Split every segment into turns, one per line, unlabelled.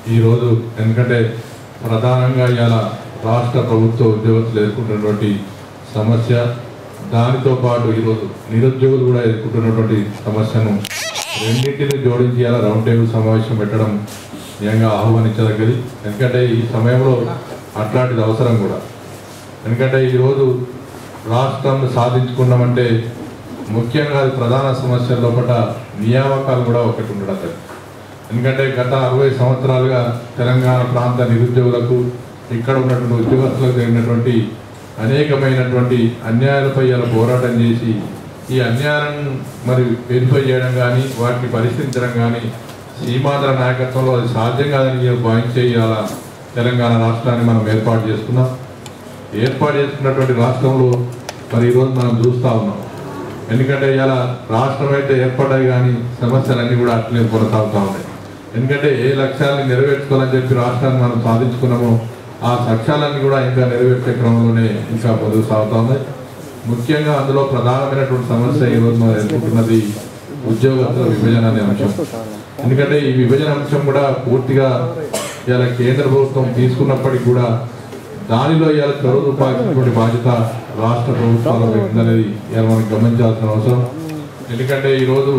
ఈరోజు ఎందుకంటే ప్రధానంగా ఇలా రాష్ట్ర ప్రభుత్వ ఉద్యోగస్తులు ఎదుర్కొంటున్నటువంటి సమస్య దానితో పాటు ఈరోజు నిరుద్యోగులు కూడా ఎదుర్కొంటున్నటువంటి సమస్యను రెండింటిని జోడించి ఇలా రౌండ్ టేబుల్ సమావేశం పెట్టడం నిజంగా ఆహ్వానించదగ్గది ఎందుకంటే ఈ సమయంలో అట్లాంటిది అవసరం కూడా ఎందుకంటే ఈరోజు రాష్ట్రం సాధించుకున్నామంటే ముఖ్యంగా అది ప్రధాన సమస్యల లోపల నియామకాలు కూడా ఒకటి ఉండడం లేదు. ఎందుకంటే గత అరవై సంవత్సరాలుగా తెలంగాణ ప్రాంత నిరుద్యోగులకు ఇక్కడ ఉన్నటువంటి ఉద్యోగస్తులకు జరిగినటువంటి అనేకమైనటువంటి అన్యాయాలపై ఇలా పోరాటం చేసి ఈ అన్యాయాలను మరి వెరిఫై చేయడం కానీ వాటిని పరిష్కరించడం కానీ సీమాంధ్ర నాయకత్వంలో అది సాధ్యం కాదని భావించే ఇవాళ తెలంగాణ రాష్ట్రాన్ని మనం ఏర్పాటు చేసుకున్నాం ఏర్పాటు చేసుకున్నటువంటి రాష్ట్రంలో మరి ఈరోజు మనం చూస్తూ ఉన్నాం ఎందుకంటే ఇలా రాష్ట్రం అయితే ఏర్పడ్డాయి కానీ సమస్యలన్నీ కూడా అట్లనే కొనసాగుతూ ఉన్నాయి ఎందుకంటే ఏ లక్ష్యాన్ని నెరవేర్చుకోవాలని చెప్పి రాష్ట్రాన్ని మనం సాధించుకున్నామో ఆ లక్ష్యాలన్నీ కూడా ఇంకా నెరవేర్చే క్రమంలోనే ఇంకా ముందుకు సాగుతూ ఉన్నాయి ముఖ్యంగా అందులో ప్రధానమైనటువంటి సమస్య ఈరోజు మనం ఎదుర్కొంటున్నది ఉద్యోగస్తుల విభజన అనే అంశం ఎందుకంటే ఈ విభజన అంశం కూడా పూర్తిగా ఇలా కేంద్ర ప్రభుత్వం తీసుకున్నప్పటికీ కూడా దానిలో ఇవాళ చొరవ చూపాల్సినటువంటి బాధ్యత రాష్ట్ర ప్రభుత్వాల మీద ఉందనేది ఇవాళ మనం గమనించాల్సిన అవసరం ఎందుకంటే ఈరోజు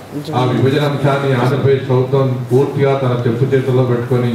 ఆ విభజన అంశాన్ని ఆంధ్రప్రదేశ్ ప్రభుత్వం పూర్తిగా తన చెప్పు చేతుల్లో పెట్టుకొని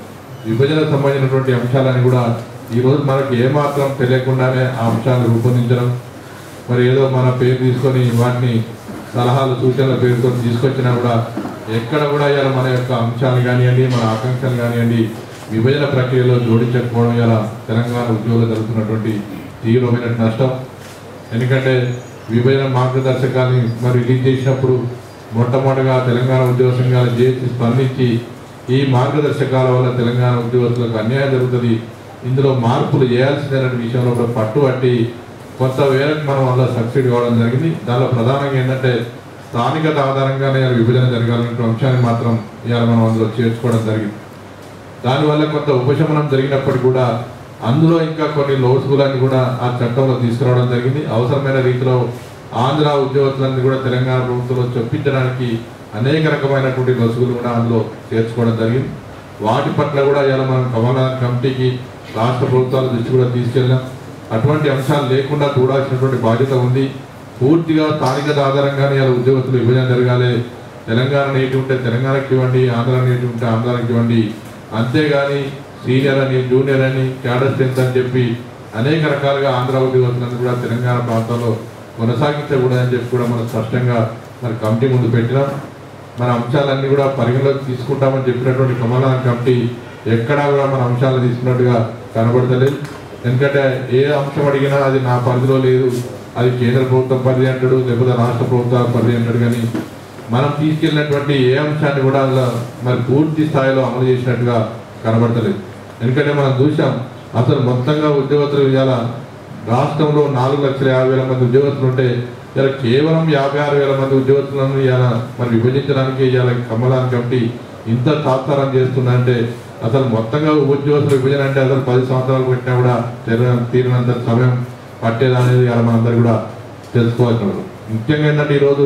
విభజన సంబంధించినటువంటి అంశాలని కూడా ఈరోజు మనకి ఏమాత్రం తెలియకుండానే ఆ అంశాలను రూపొందించడం మరి ఏదో మన పేరు తీసుకొని వాటిని సలహాలు సూచనల పేరుతో తీసుకొచ్చినా కూడా ఎక్కడ కూడా ఇలా మన యొక్క అంశాలు కానివ్వండి మన ఆకాంక్షలు కానివ్వండి విభజన ప్రక్రియలో జోడించకపోవడం ఇలా తెలంగాణ ఉద్యోగులు జరుగుతున్నటువంటి తీవ్రమైన నష్టం ఎందుకంటే విభజన మార్గదర్శకాన్ని మరి రిలీజ్ చేసినప్పుడు మొట్టమొదటిగా తెలంగాణ ఉద్యోగ సంఘాలు చేసి స్పందించి ఈ మార్గదర్శకాల వల్ల తెలంగాణ ఉద్యోగస్తులకు అన్యాయం జరుగుతుంది ఇందులో మార్పులు చేయాల్సిన విషయంలో కూడా పట్టుబట్టి కొంత వేలకు మనం వల్ల సబ్సిడీ ఇవ్వడం జరిగింది దానిలో ప్రధానంగా ఏంటంటే స్థానికత ఆధారంగానే విభజన జరగాలనే అంశాన్ని మాత్రం ఇవాళ మనం అందులో చేర్చుకోవడం జరిగింది దానివల్ల కొంత ఉపశమనం జరిగినప్పటికీ కూడా అందులో ఇంకా కొన్ని లోసుగులన్నీ కూడా ఆ చట్టంలో తీసుకురావడం జరిగింది అవసరమైన రీతిలో ఆంధ్ర ఉద్యోగస్తులన్నీ కూడా తెలంగాణ ప్రభుత్వంలో చొప్పించడానికి అనేక రకమైనటువంటి లొసుగులు కూడా అందులో చేర్చుకోవడం జరిగింది వాటి పట్ల కూడా ఇలా మనం కమలనాథ్ కమిటీకి రాష్ట్ర ప్రభుత్వాల దృష్టి కూడా తీసుకెళ్ళాం అటువంటి అంశాలు లేకుండా చూడాల్సినటువంటి బాధ్యత ఉంది పూర్తిగా స్థానికత ఆధారంగానే ఇలా ఉద్యోగస్తులు విభజన జరగాలి తెలంగాణ నేటి ఉంటే తెలంగాణకి ఇవ్వండి ఆంధ్ర నేటి ఉంటే ఆంధ్రాకి ఇవ్వండి అంతేగాని సీనియర్ అని జూనియర్ అని క్యాడర్ స్ట్రెంత్ అని చెప్పి అనేక రకాలుగా ఆంధ్ర ఉద్యోగస్తులను కూడా తెలంగాణ ప్రాంతంలో కొనసాగించకూడదని చెప్పి కూడా మనం స్పష్టంగా మరి కమిటీ ముందు పెట్టినాం మన అంశాలన్నీ కూడా పరిగణలోకి తీసుకుంటామని చెప్పినటువంటి కమలనాథ్ కమిటీ ఎక్కడా కూడా మన అంశాలు తీసుకున్నట్టుగా కనబడతలేదు ఎందుకంటే ఏ అంశం అడిగినా అది నా పరిధిలో లేదు అది కేంద్ర ప్రభుత్వం పరిధి అంటాడు లేకపోతే రాష్ట్ర ప్రభుత్వాల పరిధి అంటాడు కానీ మనం తీసుకెళ్ళినటువంటి ఏ అంశాన్ని కూడా అందులో మరి పూర్తి స్థాయిలో అమలు చేసినట్టుగా కనబడతలేదు ఎందుకంటే మనం చూసాం అసలు మొత్తంగా ఉద్యోగస్తులు ఇవాళ రాష్ట్రంలో నాలుగు లక్షల యాభై వేల మంది ఉద్యోగస్తులు ఉంటే ఇలా కేవలం యాభై ఆరు వేల మంది ఉద్యోగస్తులను ఇవాళ మరి విభజించడానికి ఇవాళ కమలాన్ కమిటీ ఇంత తాత్సారం చేస్తుందంటే అసలు మొత్తంగా ఉద్యోగస్తుల విభజన అంటే అసలు పది సంవత్సరాలు పెట్టినా కూడా తీర- తీరినంత సమయం పట్టేదనేది ఇవాళ మనందరూ కూడా తెలుసుకోవాల్సిన అవసరం. ముఖ్యంగా ఏంటంటే ఈరోజు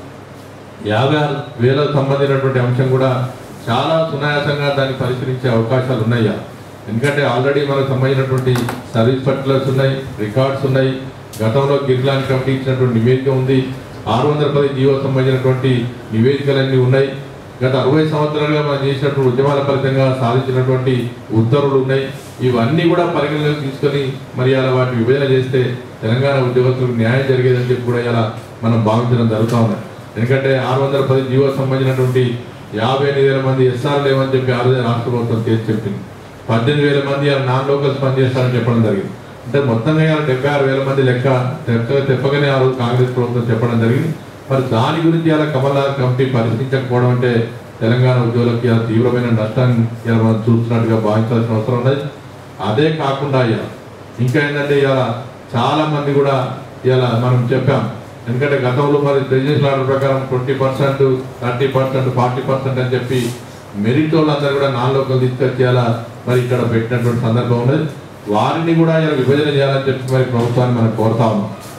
యాభై ఆరు వేలకు సంబంధించినటువంటి అంశం కూడా చాలా సునాయాసంగా దాన్ని పరిశీలించే అవకాశాలు ఉన్నాయా ఎందుకంటే ఆల్రెడీ మనకు సంబంధించినటువంటి సర్వీస్ పర్టికులర్స్ ఉన్నాయి రికార్డ్స్ ఉన్నాయి గతంలో గిరిలాంటి కమిటీ ఇచ్చినటువంటి నివేదిక ఉంది ఆరు వందల పది జీవో సంబంధించినటువంటి నివేదికలన్నీ ఉన్నాయి గత అరవై సంవత్సరాలుగా మనం చేసినటువంటి ఉద్యమాల ఫలితంగా సాధించినటువంటి ఉత్తర్వులు ఉన్నాయి ఇవన్నీ కూడా పరిగణలోకి తీసుకొని మరి అలా వాటిని విభజన చేస్తే తెలంగాణ ఉద్యోగస్తులకు న్యాయం జరిగేదని చెప్పి కూడా ఇలా మనం భావించడం జరుగుతూ ఉంది ఎందుకంటే ఆరు వందల పది జీవో సంబంధించినటువంటి యాభై ఎనిమిది వేల మంది ఎస్ఆర్ లేవని చెప్పి ఆ రోజు రాష్ట్ర ప్రభుత్వం చేసి చెప్పింది పద్దెనిమిది వేల మంది ఇలా నాన్ లోకల్స్ పనిచేస్తారని చెప్పడం జరిగింది అంటే మొత్తంగా ఇవాళ డెబ్బై ఆరు వేల మంది లెక్క తెప్ప- తెప్పగానే ఆ రోజు కాంగ్రెస్ ప్రభుత్వం చెప్పడం జరిగింది మరి దాని గురించి ఇలా కమల్నాథ్ కమిటీ పరిశీలించకపోవడం అంటే తెలంగాణ ఉద్యోగులకు ఇలా తీవ్రమైన నష్టాన్ని ఇలా మనం చూస్తున్నట్టుగా భావించాల్సిన అవసరం ఉన్నది అదే కాకుండా ఇలా ఇంకా ఏంటంటే ఇలా చాలా మంది కూడా ఇలా మనం చెప్పాం ఎందుకంటే గతంలో మరి రిజిస్టర్ ఆర్డర్ ప్రకారం twenty percent thirty percent forty percent అని చెప్పి మెరిట్ వాళ్ళందరూ కూడా నాన్ లోకల్ తీసుకొచ్చి అలా మరి ఇక్కడ పెట్టినటువంటి సందర్భం ఉన్నది వారిని కూడా ఇలా విభజన చేయాలని చెప్పి మరి ప్రభుత్వాన్ని మనం కోరుతా ఉన్నాం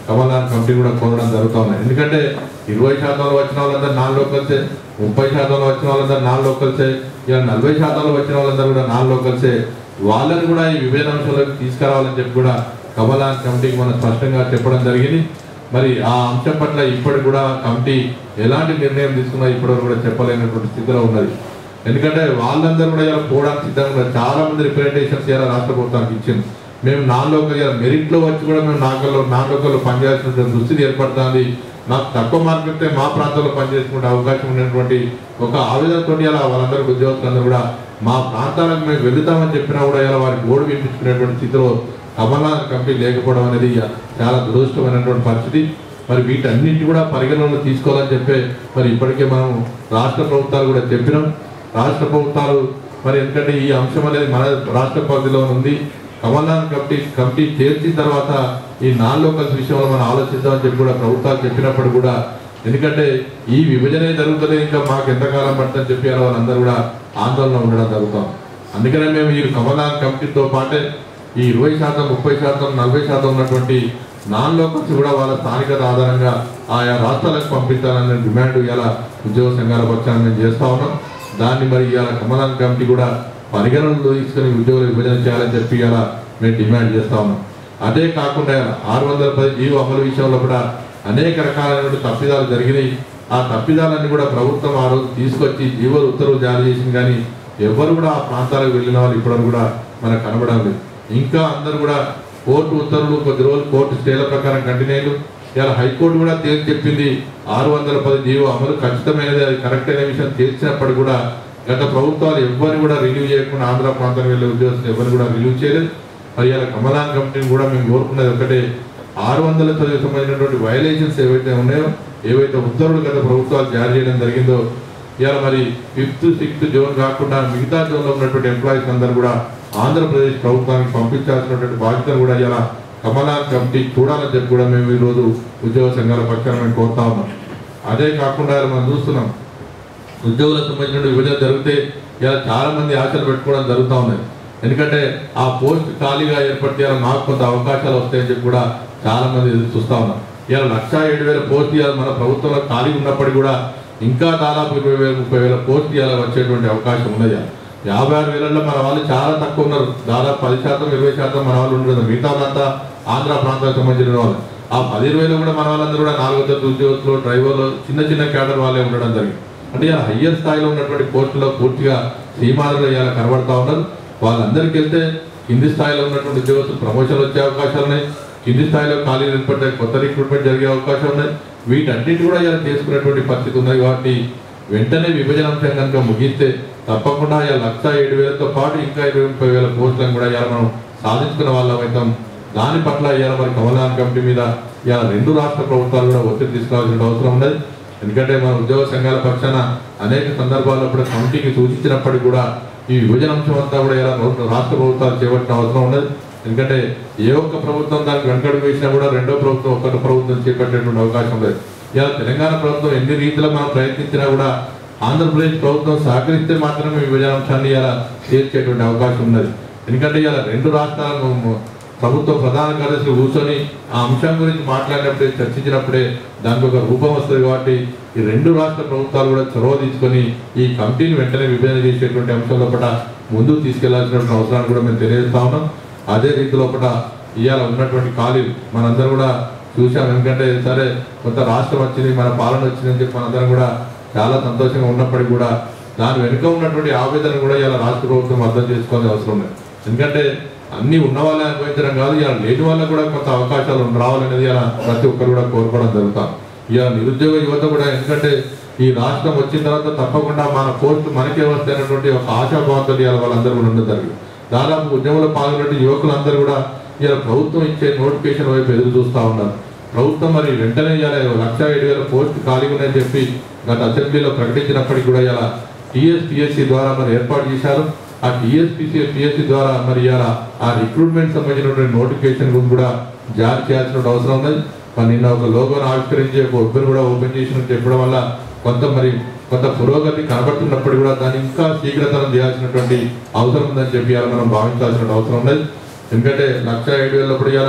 కమలాన్ కమిటీ కూడా కోరడం జరుగుతూ ఉన్నాయి ఎందుకంటే ఇరవై శాతంలో వచ్చిన వాళ్ళందరూ నాన్ లోకల్సే ముప్పై శాతంలో వచ్చిన వాళ్ళందరూ నాన్ లోకల్సే ఇలా నలభై శాతంలో వచ్చిన వాళ్ళందరూ కూడా నాన్ లోకల్సే వాళ్ళని కూడా ఈ విభజన అంశంలోకి తీసుకురావాలని చెప్పి కూడా కమలాన్ కమిటీకి మనం స్పష్టంగా చెప్పడం జరిగింది మరి ఆ అంశం పట్ల ఇప్పటికి కూడా కమిటీ ఎలాంటి నిర్ణయం తీసుకున్నా ఇప్పటివరకు కూడా చెప్పలేనటువంటి స్థితిలో ఉన్నది ఎందుకంటే వాళ్ళందరూ కూడా ఇలా పోవడానికి సిద్ధంగా ఉన్నారు చాలా మంది రిప్రజెంటేషన్స్ ఇలా రాష్ట్ర ప్రభుత్వానికి ఇచ్చింది మేము నాన్ లోకల్ మెరిట్ లో వచ్చి కూడా మేము నాగల్లో నాన్ లోకల్లో పనిచేయాల్సిన దుస్థితి ఏర్పడుతుంది మాకు తక్కువ మార్కులు వస్తే మా ప్రాంతంలో పనిచేసుకునే అవకాశం ఉన్నటువంటి ఒక ఆవేదనతో ఇలా వాళ్ళందరూ ఉద్యోగస్తులందరూ కూడా మా ప్రాంతాలకు మేము వెళ్తామని చెప్పినా కూడా ఇలా వారికి ఓడి వినిపించుకునేటువంటి స్థితిలో కమల్నాథ్ కమిటీ లేకపోవడం అనేది చాలా దురదృష్టమైనటువంటి పరిస్థితి మరి వీటన్నింటి కూడా పరిగణనలో తీసుకోవాలని చెప్పే మరి ఇప్పటికే మనం రాష్ట్ర ప్రభుత్వాలు కూడా చెప్పినాం రాష్ట్ర ప్రభుత్వాలు మరి ఎందుకంటే ఈ అంశం అనేది మన రాష్ట్ర పరిధిలో ఉంది కమల్నాథ్ కమిటీ కమిటీ చేర్చిన తర్వాత ఈ నాన్ లోకల్స్ విషయంలో మనం ఆలోచిద్దామని చెప్పి కూడా ప్రభుత్వాలు చెప్పినప్పుడు కూడా ఎందుకంటే ఈ విభజనే జరుగుతుంది ఇంకా మాకు ఎంతకాలం పడుతుందని చెప్పి అలా వాళ్ళందరూ కూడా ఆందోళన ఉండడం జరుగుతాం అందుకనే మేము ఈ కమల్నాథ్ కమిటీతో పాటే ఈ ఇరవై శాతం ముప్పై శాతం నలభై శాతం ఉన్నటువంటి నాన్ లోకల్స్ కూడా వాళ్ళ స్థానికత ఆధారంగా ఆయా రాష్ట్రాలకు పంపించాలనే డిమాండ్ ఇవాళ ఉద్యోగ సంఘాల పక్షాన మేము చేస్తా ఉన్నాం దాన్ని మరి ఇవాళ కమలాన్ కమిటీ కూడా పరిగణనలో తీసుకుని ఉద్యోగుల విభజన చేయాలని చెప్పి ఇవాళ మేము డిమాండ్ చేస్తా ఉన్నాం అదే కాకుండా ఆరు వందల పది జీవో అమలు విషయంలో కూడా అనేక రకాలైనటువంటి తప్పిదాలు జరిగినాయి ఆ తప్పిదాలన్నీ కూడా ప్రభుత్వం ఆ రోజు తీసుకొచ్చి జీవో ఉత్తర్వులు జారీ చేసింది కానీ ఎవరు కూడా ఆ ప్రాంతాలకు వెళ్ళిన వాళ్ళు ఇప్పటివరకు కూడా మనకు కనబడం లేదు ఇంకా అందరూ కూడా కోర్టు ఉత్తర్వులు కొద్ది రోజులు కోర్టు స్టేల ప్రకారం కంటిన్యూలు ఇలా హైకోర్టు కూడా తేల్చి చెప్పింది ఆరు వందల పది జీవో అమలు ఖచ్చితమైనది అది కరెక్ట్ అనే విషయం తేల్చినప్పుడు కూడా గత ప్రభుత్వాలు ఎవ్వరు కూడా రిలీవ్ చేయకుండా ఆంధ్ర ప్రాంతానికి వెళ్ళే ఉద్యోగస్తులు ఎవరు కూడా రిలీవ్ చేయలేదు మరి ఇలా కమలాన్ కమిటీని కూడా మేము కోరుకున్నది ఒకటే ఆరు వందల తొమ్మిది సంబంధించినటువంటి వయలేషన్స్ ఏవైతే ఉన్నాయో ఏవైతే ఉత్తర్వులు గత ప్రభుత్వాలు జారీ చేయడం జరిగిందో ఇవాళ మరి ఫిఫ్త్ సిక్స్త్ జోన్ కాకుండా మిగతా జోన్లో ఉన్నటువంటి ఎంప్లాయీస్ అందరూ కూడా ఆంధ్రప్రదేశ్ ప్రభుత్వానికి పంపించాల్సినటువంటి బాధ్యతను కూడా ఇలా కమలాన్ కమిటీ చూడాలని చెప్పి కూడా మేము ఈరోజు ఉద్యోగ సంఘాల పక్షాన మేము కోరుతా ఉన్నాం అదే కాకుండా మనం చూస్తున్నాం ఉద్యోగులకు సంబంధించిన విభజన జరిగితే ఇలా చాలా మంది ఆశలు పెట్టుకోవడం జరుగుతూ ఉన్నాయి ఎందుకంటే ఆ పోస్ట్ ఖాళీగా ఏర్పడితే ఇలా మాకు కొంత అవకాశాలు వస్తాయని చెప్పి కూడా చాలా మంది ఎదురు చూస్తా ఉన్నారు ఇలా లక్ష ఏడు వేల పోస్ట్ ఇవాళ మన ప్రభుత్వంలో ఖాళీ ఉన్నప్పటికీ కూడా ఇంకా దాదాపు ఇరవై వేల ముప్పై వేల పోస్ట్ ఇవాళ వచ్చేటువంటి అవకాశం ఉన్నది యాభై ఆరు వేలలో మన వాళ్ళు చాలా తక్కువ ఉన్నారు దాదాపు పది శాతం ఇరవై శాతం మన వాళ్ళు ఉండదు మిగతా వాళ్ళంతా ఆంధ్ర ప్రాంతానికి సంబంధించిన వాళ్ళు ఆ పది ఇరవైలో కూడా మన వాళ్ళందరూ కూడా నాలుగో తరగతి ఉద్యోగస్తులు డ్రైవర్లు చిన్న చిన్న క్యాడర్ వాళ్ళే ఉండడం జరిగింది అంటే ఇలా హయ్యర్ స్థాయిలో ఉన్నటువంటి పోస్టులో పూర్తిగా సీమాలలో ఇలా కనబడతా ఉన్నారు వాళ్ళందరికీ వెళ్తే కింది స్థాయిలో ఉన్నటువంటి ఉద్యోగస్తులు ప్రమోషన్ వచ్చే అవకాశాలు ఉన్నాయి కింది స్థాయిలో ఖాళీ ఏర్పడే కొత్త రిక్రూట్మెంట్ జరిగే అవకాశం ఉన్నాయి వీటన్నిటి కూడా ఇలా చేసుకునేటువంటి పరిస్థితి ఉన్నది కాబట్టి వెంటనే విభజన అంశం కనుక ముగిస్తే తప్పకుండా ఇలా లక్ష ఏడు వేలతో పాటు ఇంకా ఇరవై ముప్పై వేల పోస్టులను కూడా ఇలా మనం సాధించుకున్న వాళ్ళం అవుతాం దాని పట్ల ఇవాళ మరి కమలాన్ కమిటీ మీద ఇవాళ రెండు రాష్ట్ర ప్రభుత్వాలు కూడా ఒత్తిడి తీసుకోవాల్సిన అవసరం ఉన్నది ఎందుకంటే మన ఉద్యోగ సంఘాల పక్షాన అనేక సందర్భాల్లో కూడా కమిటీకి సూచించినప్పటికీ కూడా ఈ విభజన అంశం అంతా కూడా ఇలా రాష్ట్ర ప్రభుత్వాలు చేపట్టిన అవసరం ఉన్నది ఎందుకంటే ఏ ఒక్క ప్రభుత్వం దానికి వెనకడుగు వేసినా కూడా రెండో ప్రభుత్వం ఒక్క ప్రభుత్వం చేపట్టేటువంటి అవకాశం లేదు ఇలా తెలంగాణ ప్రభుత్వం ఎన్ని రీతిలో మనం ప్రయత్నించినా కూడా ఆంధ్రప్రదేశ్ ప్రభుత్వం సహకరిస్తే మాత్రమే ఈ విభజన అంశాన్ని ఇలా తీర్చేటువంటి అవకాశం ఉన్నది ఎందుకంటే ఇలా రెండు రాష్ట్రాలను ప్రభుత్వ ప్రధాన కార్యదర్శి కూర్చొని ఆ అంశం గురించి మాట్లాడినప్పుడే చర్చించినప్పుడే దానికి ఒక రూపం వస్తుంది కాబట్టి ఈ రెండు రాష్ట్ర ప్రభుత్వాలు కూడా చొరవ తీసుకొని ఈ కమిటీని వెంటనే విభజన చేసేటువంటి అంశం లోపల ముందుకు తీసుకెళ్లాల్సినటువంటి అవసరాన్ని కూడా మేము తెలియజేస్తా ఉన్నాం అదే రీతి లోపల ఇవాళ ఉన్నటువంటి ఖాళీ మనందరం కూడా చూసాం ఎందుకంటే సరే కొంత రాష్ట్రం వచ్చింది మన పాలన వచ్చిందని చెప్పి మనందరం కూడా చాలా సంతోషంగా ఉన్నప్పటికీ కూడా దాని వెనుక ఉన్నటువంటి ఆవేదన కూడా ఇలా రాష్ట్ర ప్రభుత్వం అర్థం చేసుకోవాల్సిన అవసరం ఉంది ఎందుకంటే అన్ని ఉన్న వాళ్ళే అనుభవించడం కాదు ఇలా లేని వాళ్ళకు కూడా కొంత అవకాశాలు రావాలనేది ఇలా ప్రతి ఒక్కరు కూడా కోరుకోవడం జరుగుతాం ఇలా నిరుద్యోగ యువత కూడా ఎందుకంటే ఈ రాష్ట్రం వచ్చిన తర్వాత తప్పకుండా మన పోస్ట్ మనకే వస్తాయన్నటువంటి ఒక ఆశాభావంతో ఇవాళ వాళ్ళందరూ కూడా ఉండడం జరిగింది దాదాపు ఉద్యమంలో పాల్గొనే యువకులందరూ కూడా ఇలా ప్రభుత్వం ఇచ్చే నోటిఫికేషన్ వైపు ఎదురు చూస్తూ ఉన్నారు ప్రభుత్వం మరి వెంటనే ఇవాళ లక్ష ఏడు వేల పోస్ట్ ఖాళీగా ఉన్నాయని చెప్పి గత అసెంబ్లీలో ప్రకటించినప్పటికీ కూడా ఇలా టీఎస్పిఎస్సి ద్వారా మరి ఏర్పాటు చేశారు ఆ టీఎస్పిసి పిఎస్సి ద్వారా మరి ఇవాళ ఆ రిక్రూట్మెంట్ సంబంధించినటువంటి నోటిఫికేషన్ కూడా జారీ చేయాల్సిన అవసరం ఉన్నది మరి నిన్న ఒక లోగోను ఆవిష్కరించి ఒక వెబ్ను కూడా ఓపెన్ చేసిన చెప్పడం వల్ల కొంత మరి కొంత పురోగతి కనబడుతున్నప్పుడు కూడా దాన్ని ఇంకా శీఘ్రతరం చేయాల్సినటువంటి అవసరం ఉందని చెప్పి ఇవాళ మనం భావించాల్సిన అవసరం ఉన్నది ఎందుకంటే లక్ష ఏడు వేలప్పుడు ఇవాళ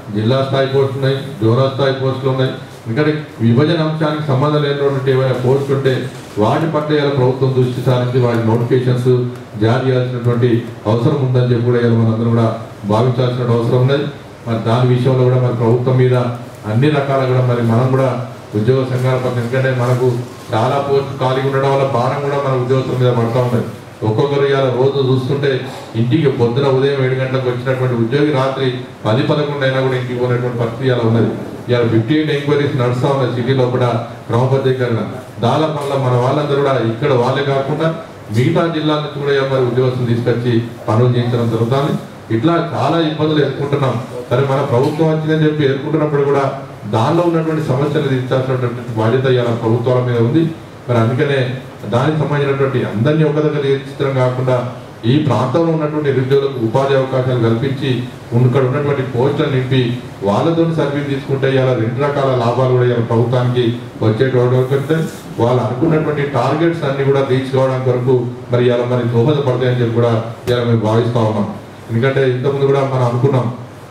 జిల్లా స్థాయి పోస్టులు ఉన్నాయి జోనల్ స్థాయి పోస్టులు ఉన్నాయి ఎందుకంటే విభజన అంశానికి సంబంధం లేనటువంటి ఏమైనా పోస్టులు ఉంటే వాటి పట్ల ఇలా ప్రభుత్వం దృష్టి సారించి వాటి నోటిఫికేషన్స్ జారీ చేయాల్సినటువంటి అవసరం ఉందని చెప్పి కూడా ఇలా మనందరం కూడా భావించాల్సిన అవసరం ఉన్నది మరి దాని విషయంలో కూడా మరి ప్రభుత్వం మీద అన్ని రకాల కూడా మరి మనం కూడా ఉద్యోగ సంఘాల పట్ల ఎందుకంటే మనకు చాలా పోస్ట్ ఖాళీ ఉండడం వల్ల భారం కూడా మన ఉద్యోగస్తుల మీద పడతా ఉన్నది ఒక్కొక్కరు ఇవాళ రోజు చూస్తుంటే ఇంటికి పొద్దున ఉదయం ఏడు గంటలకు వచ్చినటువంటి ఉద్యోగి రాత్రి పది పదకొండు అయినా కూడా ఇంటికి పోయినటువంటి పరిస్థితి అలా ఉన్నది ఇవాళ ఫిఫ్టీ ఎయిట్ ఎంక్వైరీస్ నడుస్తా ఉన్నాయి సిటీలో కూడా క్రమబద్ధీకరణ దాని వల్ల మన వాళ్ళందరూ కూడా ఇక్కడ వాళ్ళే కాకుండా మిగతా జిల్లాల నుంచి కూడా మరి ఉద్యోగస్తులు తీసుకొచ్చి పనులు చేయించడం జరుగుతుంది ఇట్లా చాలా ఇబ్బందులు ఎదుర్కొంటున్నాం సరే మన ప్రభుత్వం వచ్చిందని చెప్పి ఎదుర్కొంటున్నప్పుడు కూడా దానిలో ఉన్నటువంటి సమస్యలు తీర్చాల్సినటువంటి బాధ్యత ఇవాళ ప్రభుత్వాల మీద ఉంది మరి అందుకనే దానికి సంబంధించినటువంటి అందరినీ ఒక దగ్గర తీర్చడం కాకుండా ఈ ప్రాంతంలో ఉన్నటువంటి నిరుద్యోగులకు ఉపాధి అవకాశాలు కల్పించి ఇక్కడ ఉన్నటువంటి పోస్టులు నింపి వాళ్ళతో సర్వీస్ తీసుకుంటే ఇలా రెండు రకాల లాభాలు కూడా ఇలా ప్రభుత్వానికి వచ్చేటువంటి వాళ్ళు అనుకున్నటువంటి టార్గెట్స్ అన్ని కూడా రీచ్ కావడానికి వరకు మరి ఇలా మరి దోహదపడతాయని చెప్పి కూడా ఇలా మేము భావిస్తా ఉన్నాం ఎందుకంటే ఇంతకుముందు కూడా మనం అనుకున్నాం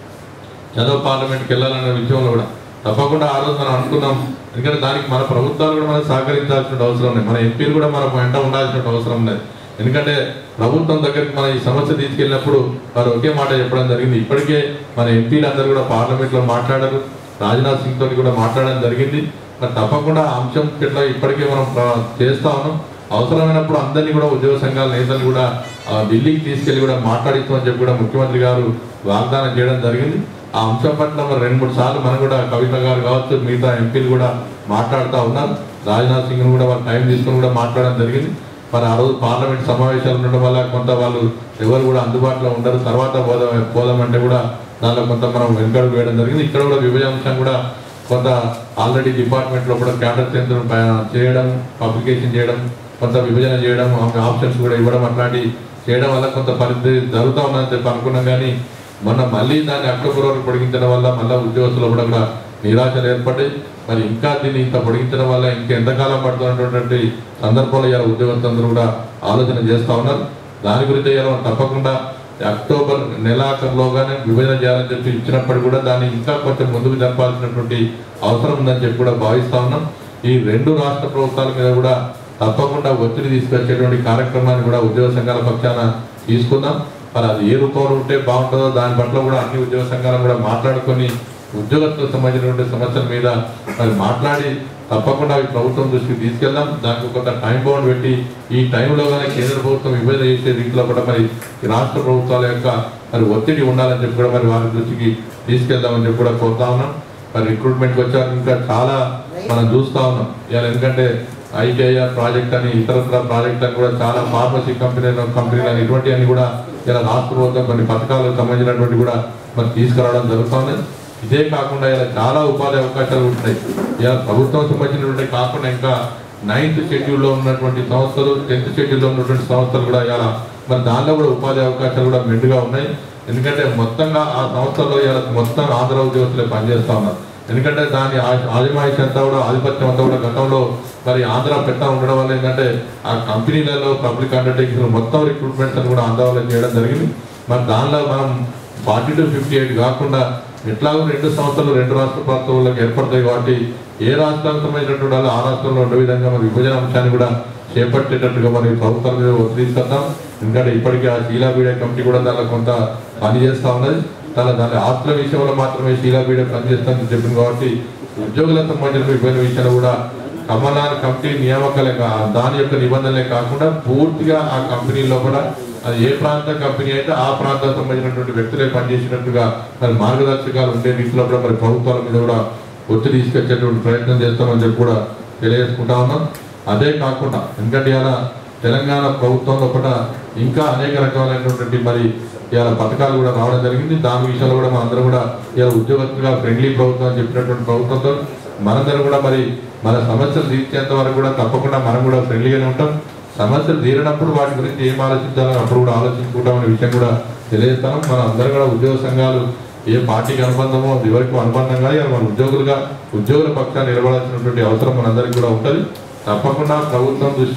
చదువు పార్లమెంట్కి వెళ్ళాలనే విషయంలో కూడా తప్పకుండా ఆ రోజు మనం అనుకున్నాం ఎందుకంటే దానికి మన ప్రభుత్వాలు కూడా మనం సహకరించాల్సిన అవసరం ఉంది మన ఎంపీలు కూడా మన వెంట ఉండాల్సిన అవసరం ఉన్నది ఎందుకంటే ప్రభుత్వం దగ్గరికి మన ఈ సమస్య తీసుకెళ్ళినప్పుడు వారు ఒకే మాట చెప్పడం జరిగింది ఇప్పటికే మన ఎంపీలు అందరూ కూడా పార్లమెంట్లో మాట్లాడారు రాజ్నాథ్ సింగ్ తోటి కూడా మాట్లాడడం జరిగింది మరి తప్పకుండా ఆ అంశం ఇట్లా ఇప్పటికే మనం ప్ర- చేస్తా ఉన్నాం అవసరమైనప్పుడు అందరినీ కూడా ఉద్యోగ సంఘాల నేతలు కూడా ఆ, ఢిల్లీకి తీసుకెళ్లి కూడా మాట్లాడిస్తామని చెప్పి కూడా ముఖ్యమంత్రి గారు వాగ్దానం చేయడం జరిగింది ఆ అంశం పట్ల మరి రెండు మూడు సార్లు మనం కూడా కవిత గారు కావచ్చు మిగతా ఎంపీలు కూడా మాట్లాడుతూ ఉన్నారు రాజ్నాథ్ సింగ్ కూడా వాళ్ళు టైం తీసుకొని కూడా మాట్లాడడం జరిగింది మరి ఆ రోజు పార్లమెంట్ సమావేశాలు ఉండడం వల్ల కొంత వాళ్ళు ఎవరు కూడా అందుబాటులో ఉండరు తర్వాత పోదాం పోదామంటే కూడా దానిలో కొంత మనం వెనుకడుగు వేయడం జరిగింది ఇక్కడ కూడా విభజన అంశం కూడా కొంత ఆల్రెడీ డిపార్ట్మెంట్ లో కూడా క్యాడర్ కేంద్రం చేయడం పబ్లికేషన్ చేయడం కొంత విభజన చేయడం ఆప్షన్స్ కూడా ఇవ్వడం అట్లాంటి చేయడం వల్ల కొంత పరిస్థితి జరుగుతూ ఉందని చెప్పి అనుకున్నాం కానీ మొన్న మళ్ళీ దాన్ని అక్టోబర్ వరకు పొడిగించడం వల్ల మళ్ళీ ఉద్యోగస్తులు కూడా కూడా నిరాశలు ఏర్పడ్డాయి మరి ఇంకా దీన్ని ఇంత పొడిగించడం వల్ల ఇంకా ఎంతకాలం పడుతున్నటువంటి సందర్భంలో ఇలా ఉద్యోగస్తులందరూ కూడా ఆలోచన చేస్తా ఉన్నారు దాని గురించి ఇలా తప్పకుండా అక్టోబర్ నెలాఖరులోగానే విభజన చేయాలని చెప్పి ఇచ్చినప్పటికీ కూడా దాన్ని ఇంకా కొంచెం ముందుకు జరపాల్సినటువంటి అవసరం ఉందని చెప్పి కూడా భావిస్తా ఉన్నాం ఈ రెండు రాష్ట్ర ప్రభుత్వాల మీద కూడా తప్పకుండా ఒత్తిడి తీసుకొచ్చేటువంటి కార్యక్రమాన్ని కూడా ఉద్యోగ సంఘాల పక్షాన తీసుకుందాం మరి అది ఏ రూపంలో ఉంటే బాగుంటుందో దాని పట్ల కూడా అన్ని ఉద్యోగ సంఘాలు కూడా మాట్లాడుకొని ఉద్యోగస్తులకు సంబంధించినటువంటి సమస్యల మీద మరి మాట్లాడి తప్పకుండా అవి ప్రభుత్వం దృష్టికి తీసుకెళ్దాం దానికి కొంత టైం బౌండ్ పెట్టి ఈ టైంలోగానే కేంద్ర ప్రభుత్వం విభజన చేసే రీతిలో కూడా మరి ఈ రాష్ట్ర ప్రభుత్వాల యొక్క మరి ఒత్తిడి ఉండాలని చెప్పి కూడా మరి వారి దృష్టికి తీసుకెళ్దామని చెప్పి కూడా కోరుతా ఉన్నాం మరి రిక్రూట్మెంట్కి వచ్చాక ఇంకా చాలా మనం చూస్తా ఉన్నాం ఇవాళ ఎందుకంటే ఐటీఐఆర్ ప్రాజెక్ట్ అని ఇతరత్ర ప్రాజెక్ట్ అని కూడా చాలా ఫార్మసీ కంపెనీలు కంపెనీలు అని ఇటువంటివన్నీ కూడా ఇలా రాష్ట్ర ప్రభుత్వం కొన్ని పథకాలకు సంబంధించినటువంటి కూడా మరి తీసుకురావడం జరుగుతుంది ఇదే కాకుండా ఇలా చాలా ఉపాధి అవకాశాలు ఉంటాయి ఇలా ప్రభుత్వం సంబంధించినటువంటి కాకుండా ఇంకా నైన్త్ షెడ్యూల్లో ఉన్నటువంటి సంస్థలు టెన్త్ షెడ్యూల్లో ఉన్నటువంటి సంస్థలు కూడా ఇలా మరి దానిలో కూడా ఉపాధి అవకాశాలు కూడా మెండుగా ఉన్నాయి ఎందుకంటే మొత్తంగా ఆ సంస్థల్లో ఇలా మొత్తం ఆంధ్ర ఉద్యోగస్తులే పనిచేస్తా ఉన్నారు ఎందుకంటే దాని ఆ- ఆదిమాయిషి అంతా కూడా ఆధిపత్యం అంతా కూడా గతంలో మరి ఆంధ్ర పెట్టా ఉండడం వల్ల ఏంటంటే ఆ కంపెనీలలో పబ్లిక్ అండర్టేకింగ్ మొత్తం రిక్రూట్మెంట్స్ అని కూడా ఆంధ్ర వల్ల చేయడం జరిగింది మరి దానిలో మనం ఫార్టీ టు ఫిఫ్టీ ఎయిట్ కాకుండా ఎట్లాగో రెండు సంస్థలు రెండు రాష్ట్ర ప్రభుత్వాలకు ఏర్పడతాయి కాబట్టి ఏ రాష్ట్రానికి సంబంధించినటువంటి వాళ్ళు ఆ రాష్ట్రంలో ఉండే విధంగా మరి విభజన అంశాన్ని కూడా చేపట్టేటట్టుగా మరి ప్రభుత్వం మీద ఒత్తిడి తీసుకొద్దాం ఎందుకంటే ఇప్పటికీ ఆ శీలా బీడే కమిటీ కూడా దానిలో కొంత పని చేస్తా ఉన్నది తన దాని ఆస్తుల విషయంలో మాత్రమే శీలా బీడే పనిచేస్తుందని చెప్పింది కాబట్టి ఉద్యోగులకు సంబంధించిన విభజన విషయంలో కూడా కమలాన్ కమిటీ నియామకాలే కా- దాని యొక్క నిబంధనలే కాకుండా పూర్తిగా ఆ కంపెనీలో కూడా అది ఏ ప్రాంత కంపెనీ అయితే ఆ ప్రాంతానికి సంబంధించినటువంటి వ్యక్తులే పనిచేసినట్టుగా మరి మార్గదర్శకాలు ఉండే రీతిలో కూడా మరి ప్రభుత్వాల మీద కూడా ఒత్తిడి తీసుకొచ్చేటువంటి ప్రయత్నం చేస్తామని చెప్పి కూడా తెలియజేసుకుంటా ఉన్నాం అదే కాకుండా ఎందుకంటే ఇలా తెలంగాణ ప్రభుత్వంలో కూడా ఇంకా అనేక రకాలైనటువంటి మరి ఇవాళ పథకాలు కూడా రావడం జరిగింది దాని విషయంలో కూడా మనందరం కూడా ఇవాళ ఉద్యోగస్తులుగా ఫ్రెండ్లీ ప్రభుత్వం అని చెప్పినటువంటి ప్రభుత్వంతో మనందరం కూడా మరి మన సమస్యలు తీర్చేంత వరకు కూడా తప్పకుండా మనం కూడా ఫ్రెండ్లీగానే ఉంటాం సమస్యలు తీరినప్పుడు వాటి గురించి ఏం ఆలోచించాలో అప్పుడు కూడా ఆలోచించుకుంటాం అనే విషయం కూడా తెలియజేస్తాం మన అందరం కూడా ఉద్యోగ సంఘాలు ఏ పార్టీకి అనుబంధమో ఎవరికి అనుబంధంగా ఇవాళ మన ఉద్యోగులుగా ఉద్యోగుల పక్షాన్ని నిలబడాల్సినటువంటి అవసరం మనందరికీ కూడా ఉంటుంది తప్పకుండా ప్రభుత్వం దృష్టిలో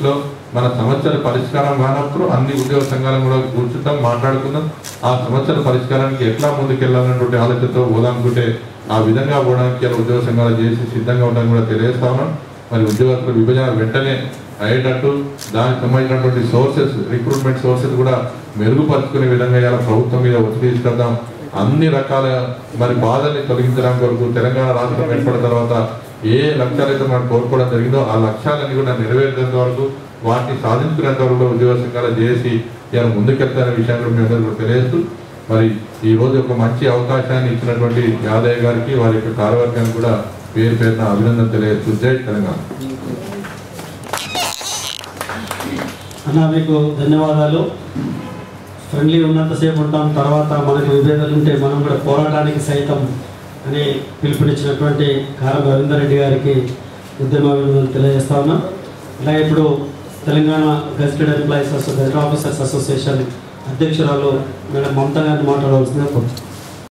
మన సమస్యల పరిష్కారం కానప్పుడు అన్ని ఉద్యోగ సంఘాలను కూడా కూర్చుంటాం మాట్లాడుకుందాం ఆ సమస్యల పరిష్కారానికి ఎట్లా ముందుకెళ్లాలన్నటువంటి ఆలోచనతో పోదామనుకుంటే ఆ విధంగా పోవడానికి ఇలా ఉద్యోగ సంఘాలు చేసి సిద్ధంగా ఉండడానికి కూడా తెలియజేస్తా ఉన్నాం మరి ఉద్యోగస్తుల విభజన వెంటనే అయ్యేటట్టు దానికి సంబంధించినటువంటి సోర్సెస్ రిక్రూట్మెంట్ సోర్సెస్ కూడా మెరుగుపరుచుకునే విధంగా ఇలా ప్రభుత్వం మీద ఒత్తిడి తీసుకొద్దాం అన్ని రకాల మరి బాధల్ని తొలగించడానికి వరకు తెలంగాణ రాష్ట్రం ఏర్పడిన తర్వాత ఏ లక్ష్యాలైతే మనం కోరుకోవడం జరిగిందో ఆ లక్ష్యాలన్నీ కూడా నెరవేరేంత వరకు వాటిని సాధించుకునేంత వరకు కూడా ఉద్యోగ సంఘాలు చేసి ఇలా ముందుకెళ్తారనే విషయాన్ని కూడా మీ అందరూ కూడా తెలియజేస్తూ మరి ఈ రోజు ఒక మంచి అవకాశాన్ని ఇచ్చినటువంటి యాదయ్య గారికి వారి యొక్క కార్యవర్గానికి కూడా పేరు పేరున అభినందన తెలియజేస్తూ జై తెలంగాణ
అన్న మీకు ధన్యవాదాలు ఫ్రెండ్లీ ఉన్నంతసేపు ఉంటాం తర్వాత మనకు విభేదాలు ఉంటే మనం కూడా పోరాటానికి సైతం అని పిలుపునిచ్చినటువంటి కారం రవీందర్ రెడ్డి గారికి ఉద్యమాభినందనలు తెలియజేస్తా ఉన్నాం అలాగే ఇప్పుడు తెలంగాణ గెజిటెడ్ ఎంప్లాయీస్ అసో గెజిటెడ్ ఆఫీసర్స్ అసోసియేషన్ అధ్యక్షురాలు మేడం మమతా గారిని మాట్లాడవలసిందిగా కోరుతున్నాను